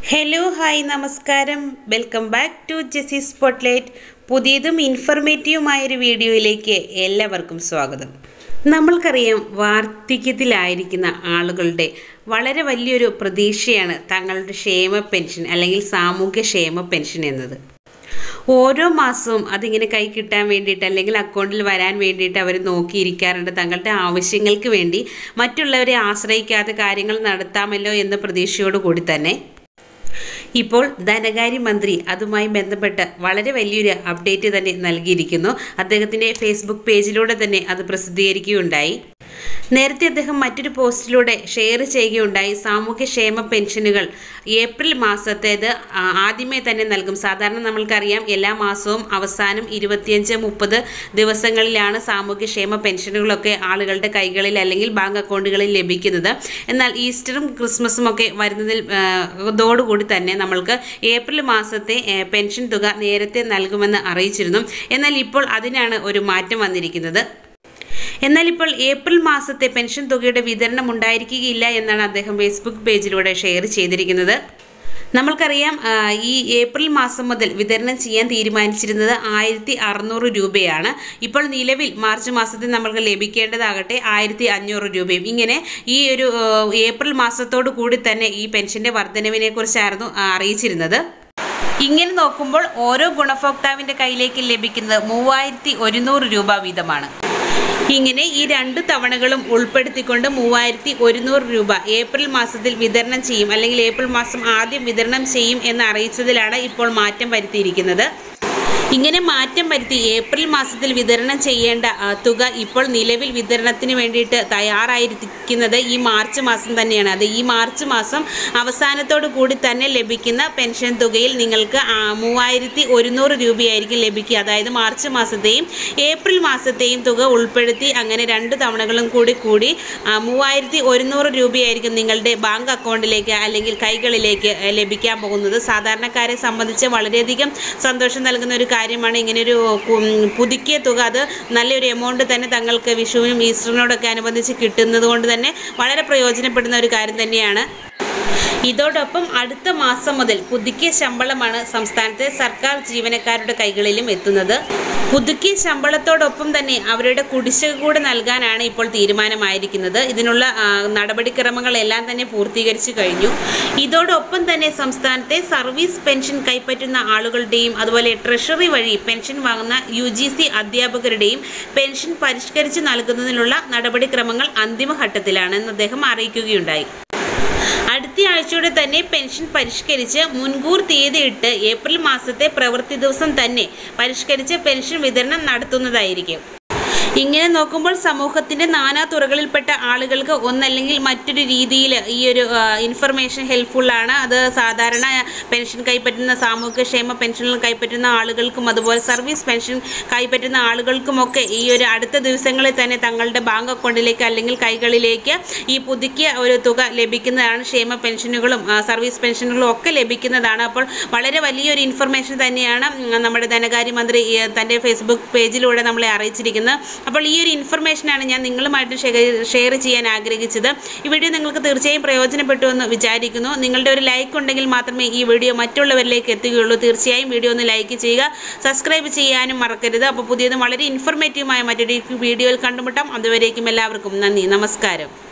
hello hi നമസ്കാരം welcome back to JC spotlight പുതിയതും ഇൻഫർമേറ്റീവുമായൊരു വീഡിയോയിലേക്ക് എല്ലാവർക്കും സ്വാഗതം നമ്മൾക്കറിയാം വാർദ്ധക്യത്തിലായിരിക്കുന്ന ആളുകളുടെ വളരെ വലിയൊരു പ്രതീക്ഷയാണ് തങ്ങളുടെ ക്ഷേമ പെൻഷൻ അല്ലെങ്കിൽ സാമൂഹ്യ ക്ഷേമ പെൻഷൻ എന്നത് ഓരോ മാസവും അതിങ്ങനെ കൈ കിട്ടാൻ വേണ്ടിയിട്ട് അല്ലെങ്കിൽ അക്കൗണ്ടിൽ വരാൻ വേണ്ടിയിട്ട് അവർ നോക്കിയിരിക്കാറുണ്ട് തങ്ങളുടെ ആവശ്യങ്ങൾക്ക് വേണ്ടി മറ്റുള്ളവരെ ആശ്രയിക്കാതെ കാര്യങ്ങൾ നടത്താമല്ലോ എന്ന പ്രതീക്ഷയോടു കൂടി തന്നെ ഇപ്പോൾ ധനകാര്യമന്ത്രി അതുമായി ബന്ധപ്പെട്ട് വളരെ വലിയൊരു അപ്ഡേറ്റ് തന്നെ നൽകിയിരിക്കുന്നു അദ്ദേഹത്തിൻ്റെ ഫേസ്ബുക്ക് പേജിലൂടെ തന്നെ അത് പ്രസിദ്ധീകരിക്കുകയുണ്ടായി നേരത്തെ അദ്ദേഹം മറ്റൊരു പോസ്റ്റിലൂടെ ഷെയർ ചെയ്യുകയുണ്ടായി സാമൂഹ്യക്ഷേമ പെൻഷനുകൾ ഏപ്രിൽ മാസത്തേത് ആ, ആദ്യമേ തന്നെ നൽകും സാധാരണ നമ്മൾക്കറിയാം എല്ലാ മാസവും അവസാനം ഇരുപത്തിയഞ്ച് മുപ്പത് ദിവസങ്ങളിലാണ് സാമൂഹ്യക്ഷേമ പെൻഷനുകളൊക്കെ ആളുകളുടെ കൈകളിൽ അല്ലെങ്കിൽ ബാങ്ക് അക്കൗണ്ടുകളിൽ ലഭിക്കുന്നത് എന്നാൽ ഈസ്റ്ററും ക്രിസ്മസും ഒക്കെ വരുന്നതിൽ ആ, ഇതോടുകൂടി തന്നെ നമ്മൾക്ക് ഏപ്രിൽ മാസത്തെ ആ, പെൻഷൻ തുക നേരത്തെ നൽകുമെന്ന് അറിയിച്ചിരുന്നു എന്നാൽ ഇപ്പോൾ അതിനാണ് ഒരു മാറ്റം വന്നിരിക്കുന്നത് എന്നാൽ ഇപ്പോൾ ഏപ്രിൽ മാസത്തെ പെൻഷൻ തുകയുടെ വിതരണം ഉണ്ടായിരിക്കുകയില്ല എന്നാണ് അദ്ദേഹം ഫേസ്ബുക്ക് പേജിലൂടെ ഷെയർ ചെയ്തിരിക്കുന്നത് നമ്മൾക്കറിയാം ആ, ഈ ഏപ്രിൽ മാസം മുതൽ വിതരണം ചെയ്യാൻ തീരുമാനിച്ചിരുന്നത് ആയിരത്തി അറുന്നൂറ് രൂപയാണ് ഇപ്പോൾ നിലവിൽ മാർച്ച് മാസത്തിൽ നമ്മൾക്ക് ലഭിക്കേണ്ടതാകട്ടെ ആയിരത്തി അഞ്ഞൂറ് രൂപയും ഇങ്ങനെ ഈ ഒരു ആ, ഏപ്രിൽ മാസത്തോടു കൂടി തന്നെ ഈ പെൻഷന്റെ വർധനവിനെ കുറിച്ചായിരുന്നു ആ, അറിയിച്ചിരുന്നത് ഇങ്ങനെ നോക്കുമ്പോൾ ഓരോ ഗുണഭോക്താവിന്റെ കയ്യിലേക്ക് ലഭിക്കുന്നത് മൂവായിരത്തി ഒരുന്നൂറ് രൂപ വീതമാണ് ഇങ്ങനെ ഈ രണ്ട് തവണകളും ഉൾപ്പെടുത്തിക്കൊണ്ട് മൂവായിരത്തി ഒരുന്നൂറ് രൂപ ഏപ്രിൽ മാസത്തിൽ വിതരണം ചെയ്യും അല്ലെങ്കിൽ ഏപ്രിൽ മാസം ആദ്യം വിതരണം ചെയ്യും എന്ന് അറിയിച്ചതിലാണ് ഇപ്പോൾ മാറ്റം വരുത്തിയിരിക്കുന്നത് ഇങ്ങനെ മാറ്റം വരുത്തി ഏപ്രിൽ മാസത്തിൽ വിതരണം ചെയ്യേണ്ട ആ, തുക ഇപ്പോൾ നിലവിൽ വിതരണത്തിന് വേണ്ടിയിട്ട് തയ്യാറായിരിക്കുന്നത് ഈ മാർച്ച് മാസം തന്നെയാണ് അത് ഈ മാർച്ച് മാസം അവസാനത്തോടു കൂടി തന്നെ ലഭിക്കുന്ന പെൻഷൻ തുകയിൽ നിങ്ങൾക്ക് ആ, മൂവായിരത്തി ഒരുന്നൂറ് രൂപയായിരിക്കും ലഭിക്കുക അതായത് മാർച്ച് മാസത്തെയും ഏപ്രിൽ മാസത്തെയും തുക ഉൾപ്പെടുത്തി അങ്ങനെ രണ്ട് തവണകളും കൂടി കൂടി ആ, മൂവായിരത്തി ഒരുന്നൂറ് രൂപയായിരിക്കും നിങ്ങളുടെ ബാങ്ക് അക്കൗണ്ടിലേക്ക് അല്ലെങ്കിൽ കൈകളിലേക്ക് ഏ, ലഭിക്കാൻ പോകുന്നത് സാധാരണക്കാരെ സംബന്ധിച്ച് വളരെയധികം സന്തോഷം നൽകുന്ന ഒരു കാര്യമാണ് ഇങ്ങനെയൊരു കു- പുതുക്കിയ തുക അത് നല്ലൊരു എമൗണ്ട് തന്നെ തങ്ങൾക്ക് വിഷുവിനും ഈസ്റ്ററിനോടൊക്കെ അനുബന്ധിച്ച് കിട്ടുന്നത് കൊണ്ട് തന്നെ വളരെ പ്രയോജനപ്പെടുന്ന ഒരു കാര്യം തന്നെയാണ് ഇതോടൊപ്പം അടുത്ത മാസം മുതൽ പുതുക്കിയ ശമ്പളമാണ് സംസ്ഥാനത്തെ സർക്കാർ ജീവനക്കാരുടെ കൈകളിലും എത്തുന്നത് പുതുക്കിയ ശമ്പളത്തോടൊപ്പം തന്നെ അവരുടെ കുടിശ്ശിക കൂടെ നൽകാനാണ് ഇപ്പോൾ തീരുമാനമായിരിക്കുന്നത് ഇതിനുള്ള ആ, നടപടിക്രമങ്ങളെല്ലാം തന്നെ പൂർത്തീകരിച്ചു കഴിഞ്ഞു ഇതോടൊപ്പം തന്നെ സംസ്ഥാനത്തെ സർവീസ് പെൻഷൻ കൈപ്പറ്റുന്ന ആളുകളുടെയും അതുപോലെ ട്രഷറി വഴി പെൻഷൻ വാങ്ങുന്ന യു ജി സി അധ്യാപകരുടെയും പെൻഷൻ പരിഷ്കരിച്ച് നൽകുന്നതിനുള്ള നടപടിക്രമങ്ങൾ അന്തിമഘട്ടത്തിലാണെന്ന് അദ്ദേഹം അറിയിക്കുകയുണ്ടായി അടുത്ത ആഴ്ചയോടെ തന്നെ പെൻഷൻ പരിഷ്കരിച്ച് മുൻകൂർ തീയതിയിട്ട് ഏപ്രിൽ മാസത്തെ പ്രവൃത്തി ദിവസം തന്നെ പരിഷ്കരിച്ച് പെൻഷൻ വിതരണം നടത്തുന്നതായിരിക്കും ഇങ്ങനെ നോക്കുമ്പോൾ സമൂഹത്തിന്റെ നാനാ തുറകളിൽപ്പെട്ട ആളുകൾക്ക് ഒന്നല്ലെങ്കിൽ മറ്റൊരു രീതിയിൽ ഈ ഒരു ഇൻഫർമേഷൻ ഹെൽപ്ഫുൾ ആണ് അത് സാധാരണ പെൻഷൻ കൈപ്പറ്റുന്ന സാമൂഹ്യക്ഷേമ പെൻഷനുകൾ കൈപ്പറ്റുന്ന ആളുകൾക്കും അതുപോലെ സർവീസ് പെൻഷൻ കൈപ്പറ്റുന്ന ആളുകൾക്കുമൊക്കെ ഈ ഒരു അടുത്ത ദിവസങ്ങളിൽ തന്നെ തങ്ങളുടെ ബാങ്ക് അക്കൗണ്ടിലേക്ക് അല്ലെങ്കിൽ കൈകളിലേക്ക് ഈ പുതുക്കിയ ഒരു തുക ലഭിക്കുന്നതാണ് ക്ഷേമ പെൻഷനുകളും ആ, സർവീസ് പെൻഷനുകളും ഒക്കെ ലഭിക്കുന്നതാണ് അപ്പോൾ വളരെ വലിയൊരു ഇൻഫർമേഷൻ തന്നെയാണ് ഉം, നമ്മുടെ ധനകാര്യമന്ത്രി ഈ, തൻ്റെ ഫേസ്ബുക്ക് പേജിലൂടെ നമ്മളെ അറിയിച്ചിരിക്കുന്നത് അപ്പോൾ ഈ ഒരു ഇൻഫർമേഷനാണ് ഞാൻ നിങ്ങളുമായിട്ട് ഷെയർ ചെയ്യാൻ ആഗ്രഹിച്ചത് ഈ വീഡിയോ നിങ്ങൾക്ക് തീർച്ചയായും പ്രയോജനപ്പെട്ടു എന്ന് വിചാരിക്കുന്നു നിങ്ങളുടെ ഒരു ലൈക്ക് ഉണ്ടെങ്കിൽ മാത്രമേ ഈ വീഡിയോ മറ്റുള്ളവരിലേക്ക് എത്തുകയുള്ളൂ തീർച്ചയായും വീഡിയോ ഒന്ന് ലൈക്ക് ചെയ്യുക സബ്സ്ക്രൈബ് ചെയ്യാനും മറക്കരുത് അപ്പോൾ പുതിയതും വളരെ ഇൻഫർമേറ്റീവുമായ മറ്റൊരു വീഡിയോയിൽ കണ്ടുമുട്ടാം അതുവരേക്കും എല്ലാവർക്കും നന്ദി നമസ്കാരം